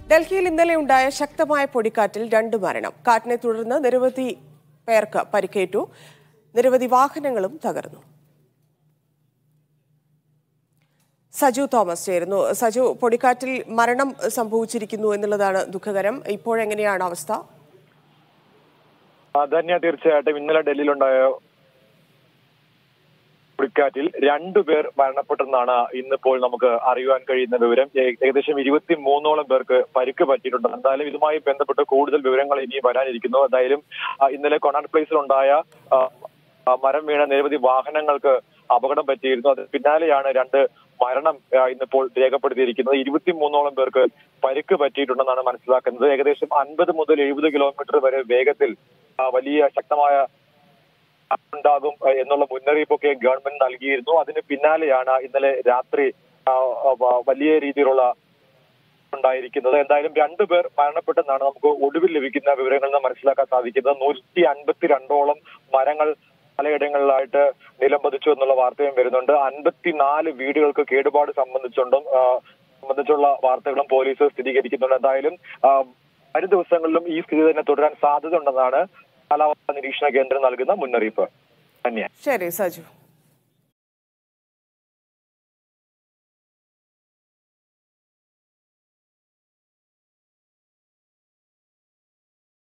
ഡൽഹിയിൽ ഇന്നലെ ഉണ്ടായ ശക്തമായ പൊടിക്കാറ്റിൽ രണ്ട് മരണം കാറ്റിനെ തുടർന്ന് നിരവധി പേർക്ക് പരിക്കേറ്റു നിരവധി വാഹനങ്ങളും തകർന്നു സജു തോമസ് ചേരുന്നു സജു പൊടിക്കാറ്റിൽ മരണം സംഭവിച്ചിരിക്കുന്നു എന്നുള്ളതാണ് ദുഃഖകരം ഇപ്പോഴെങ്ങനെയാണ് അവസ്ഥ ധന്യ തീർച്ചയായിട്ടും ഇന്നലെ ഡൽഹിയിലുണ്ടായ പൊടിക്കാറ്റിൽ രണ്ടുപേർ മരണപ്പെട്ടെന്നാണ് ഇന്നിപ്പോൾ നമുക്ക് അറിയുവാൻ കഴിയുന്ന വിവരം ഏ- ഏകദേശം ഇരുപത്തി മൂന്നോളം പേർക്ക് പരിക്ക് പറ്റിയിട്ടുണ്ട് എന്തായാലും ഇതുമായി ബന്ധപ്പെട്ട് കൂടുതൽ വിവരങ്ങൾ ഇനി വരാനിരിക്കുന്നു എന്തായാലും ആ, ഇന്നലെ കൊണാട്ട് പ്ലേസിലുണ്ടായ ആ, ആ, മരം വീണ നിരവധി വാഹനങ്ങൾക്ക് അപകടം പറ്റിയിരുന്നു അതിന് പിന്നാലെയാണ് രണ്ട് മരണം ആ, ഇന്നിപ്പോൾ രേഖപ്പെടുത്തിയിരിക്കുന്നത് ഇരുപത്തി മൂന്നോളം പേർക്ക് പരിക്ക് പറ്റിയിട്ടുണ്ടെന്നാണ് മനസ്സിലാക്കുന്നത് ഏകദേശം അൻപത് മുതൽ എഴുപത് കിലോമീറ്റർ വരെ വേഗത്തിൽ ആ, വലിയ ശക്തമായ ഉണ്ടാകും ഏഹ്, എന്നുള്ള മുന്നറിയിപ്പൊക്കെ ഗവൺമെന്റ് നൽകിയിരുന്നു അതിന് പിന്നാലെയാണ് ഇന്നലെ രാത്രി ആ, ആ, വ- വലിയ രീതിയിലുള്ള ഉണ്ടായിരിക്കുന്നത് എന്തായാലും രണ്ടുപേർ മരണപ്പെട്ടെന്നാണ് നമുക്ക് ഒടുവിൽ ലഭിക്കുന്ന വിവരങ്ങളിൽ നിന്ന് മനസ്സിലാക്കാൻ സാധിക്കുന്നത് നൂറ്റി അൻപത്തിരണ്ടോളം മരങ്ങൾ പലയിടങ്ങളിലായിട്ട് നിലംപതിച്ചു എന്നുള്ള വാർത്തയും വരുന്നുണ്ട് അൻപത്തിനാല് വീടുകൾക്ക് കേടുപാട് സംബന്ധിച്ചുണ്ടും ആ, സംബന്ധിച്ചുള്ള വാർത്തകളും പോലീസ് സ്ഥിരീകരിക്കുന്നുണ്ട് എന്തായാലും ആ, വരും ദിവസങ്ങളിലും ഈ സ്ഥിതി തന്നെ തുടരാൻ സാധ്യതയുണ്ടെന്നാണ് കാലാവസ്ഥാ നിരീക്ഷണ കേന്ദ്രം നൽകുന്ന മുന്നറിയിപ്പ് തന്നെയാണ് ശരി സജു